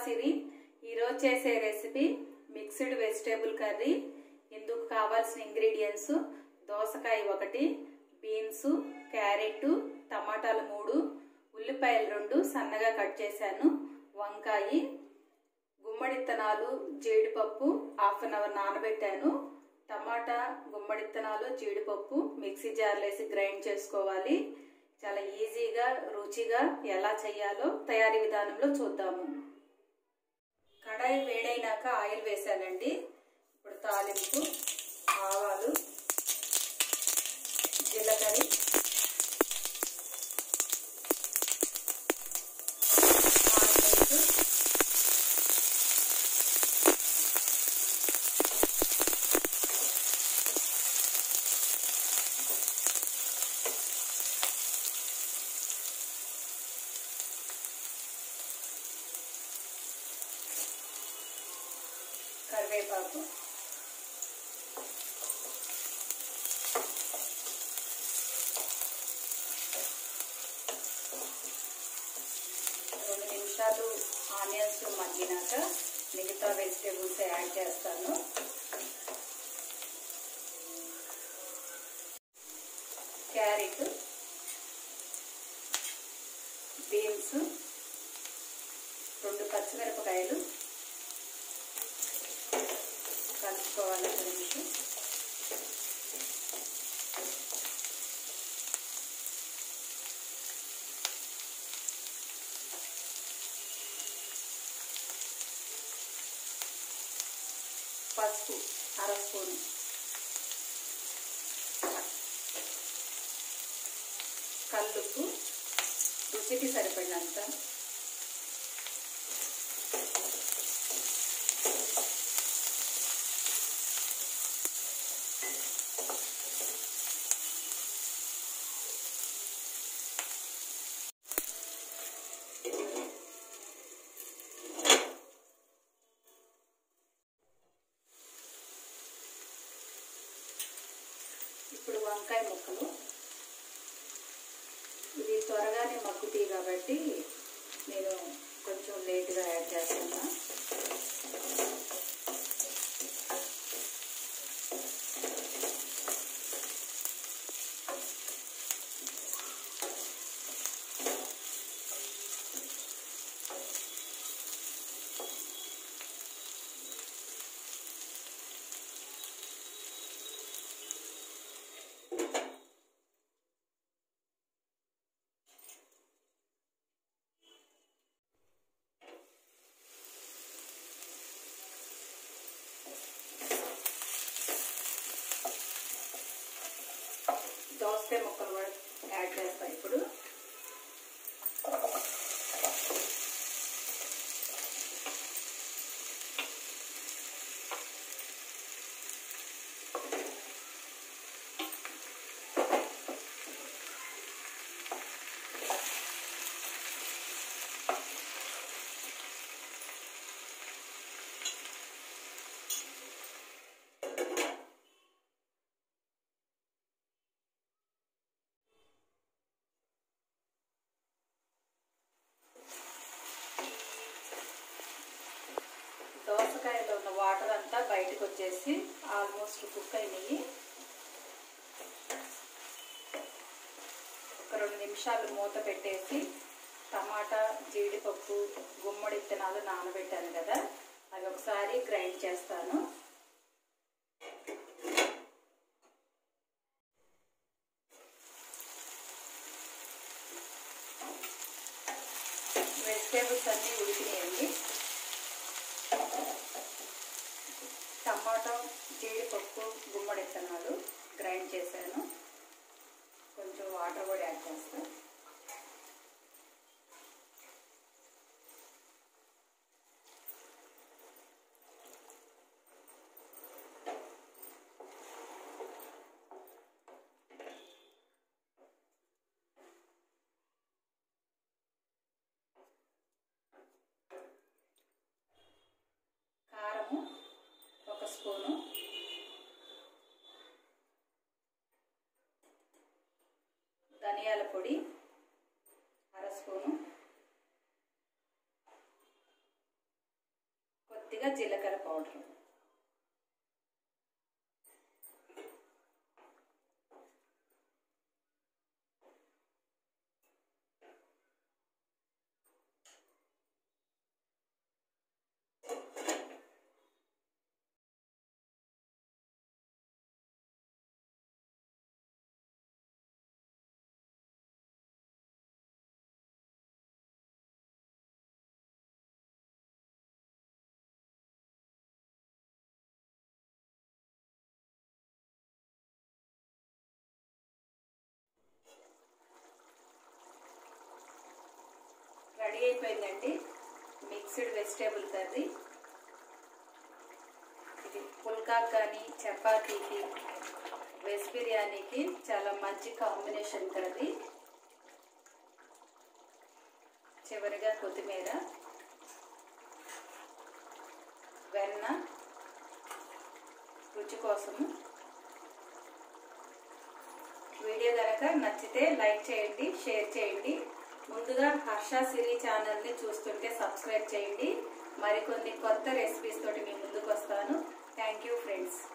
సిరి ఈరోజు చేసే recipe mixed vegetable curry ఇందుకు కావాల్సిన ఇంగ్రీడియంట్స్ దోసకాయ ఒకటి బీన్స్ క్యారెట్ టమాటాలు మూడు ఉల్లిపాయలు రెండు సన్నగా కట్ చేశాను వంకాయ గుమ్మడిత్తనాలు జీడిపప్పు హాఫ్ అన్ అవర్ నానబెట్టాను టమాటా గుమ్మడిత్తనాలు జీడిపప్పు మిక్సీ జార్లో వేసి గ్రైండ్ చేసుకోవాలి చాలా ఈజీగా రుచిగా ఎలా చేయాలో తయారీ విధానంలో చూద్దాము కడాయి వేడైనాక ఆయిల్ వేసానండి ఇప్పుడు తాలింపు ఆవాలు జీలకర్ర ఆనియన్స్ కరివేపాకు రెండు నిమిషాలు ఆనియన్స్ మగ్గినాక మిగతా వెజిటేబుల్స్ యాడ్ చేస్తాను క్యారెట్ బీన్స్ రెండు పచ్చిమిరపకాయలు కలుపుకోవాలి ఒక నిమిషం పసుపు అర స్పూన్ కల్లుప్పు రుచికి సరిపడినంత ఇప్పుడు వంకాయ ముక్కలు ఇది త్వరగానే మగ్గుతాయి కాబట్టి నేను కొంచెం లేట్గా యాడ్ చేస్తున్నా దోసకాయ ముక్కలు కూడా యాడ్ చేస్తాను ఇప్పుడు దోసకాయలో ఉన్న వాటర్ అంతా బయటకు వచ్చేసి ఆల్మోస్ట్ కుక్ అయినాయి ఒక రెండు నిమిషాలు మూత పెట్టేసి టమాటా జీడిపప్పు గుమ్మడి విత్తనాలు నానబెట్టాను కదా అవి ఒకసారి గ్రైండ్ చేస్తాను వెజిటేబుల్స్ అన్నీ ఉడికినాయండి టమాటా జీడిపప్పు గుమ్మడి విత్తనాలు గ్రైండ్ చేశాను కొంచెం వాటర్ కూడా యాడ్ చేస్తాను కారము ఒక స్పూను ధనియాల పొడి అర స్పూను కొద్దిగా జీలకర్ర పౌడర్ రెడీ అయిపోయిందండి మిక్స్డ్ వెజిటేబుల్ కర్రీ ఇది పుల్కా కానీ చపాతీకి వెజ్ బిర్యానీకి చాలా మంచి కాంబినేషన్ కర్రీ చివరిగా కొత్తిమీర వెన్న రుచి కోసము వీడియో కనుక నచ్చితే లైక్ చేయండి షేర్ చేయండి ముందుగా హర్ష సిరి ఛానల్ని చూస్తుంటే సబ్స్క్రైబ్ చేయండి మరికొన్ని కొత్త రెసిపీస్ తోటి మీ ముందుకు వస్తాను థ్యాంక్ యూ ఫ్రెండ్స్